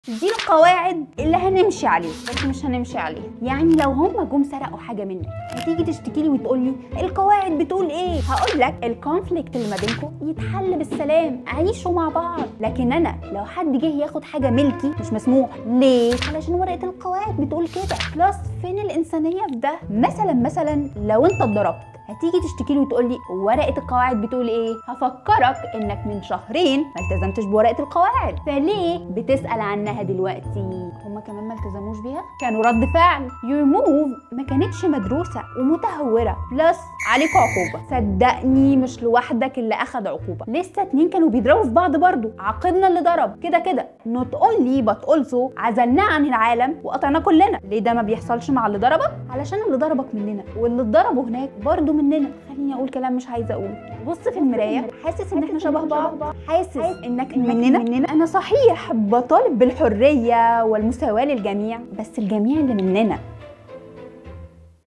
دي القواعد اللي هنمشي عليها بس مش هنمشي عليها يعني لو هم جم سرقوا حاجه منك هتيجي تشتكي لي وتقول لي القواعد بتقول ايه هقول لك الكونفليكت اللي ما بينكم يتحل بالسلام عيشوا مع بعض لكن انا لو حد جه ياخد حاجه ملكي مش مسموح ليه علشان ورقه القواعد بتقول كده بلس فين الانسانيه في ده مثلا مثلا لو انت اتضربت هتيجي تشتكي لي وتقول لي ورقه القواعد بتقول ايه هفكرك انك من شهرين ما التزمتش بورقه القواعد فليه بتسال عنها دلوقتي هما كمان ما التزموش بيها كانوا رد فعل يور موف ما كانتش مدروسه ومتهوره بلس عليك عقوبه صدقني مش لوحدك اللي اخد عقوبه لسه اتنين كانوا بيضربوا في بعض برضو عاقبنا اللي ضرب كده كده نوت اونلي بات اولسو عزلناه عن العالم وقطعناه كلنا ليه ده ما بيحصلش مع اللي ضربك علشان اللي ضربك مننا واللي اتضربوا هناك برضو مننا خليني اقول كلام مش عايزه اقوله بص في المرايه حاسس ان احنا شبه بعض حاسس انك مننا مننا انا صحيح بطالب بالحريه والمساواه للجميع بس الجميع اللي مننا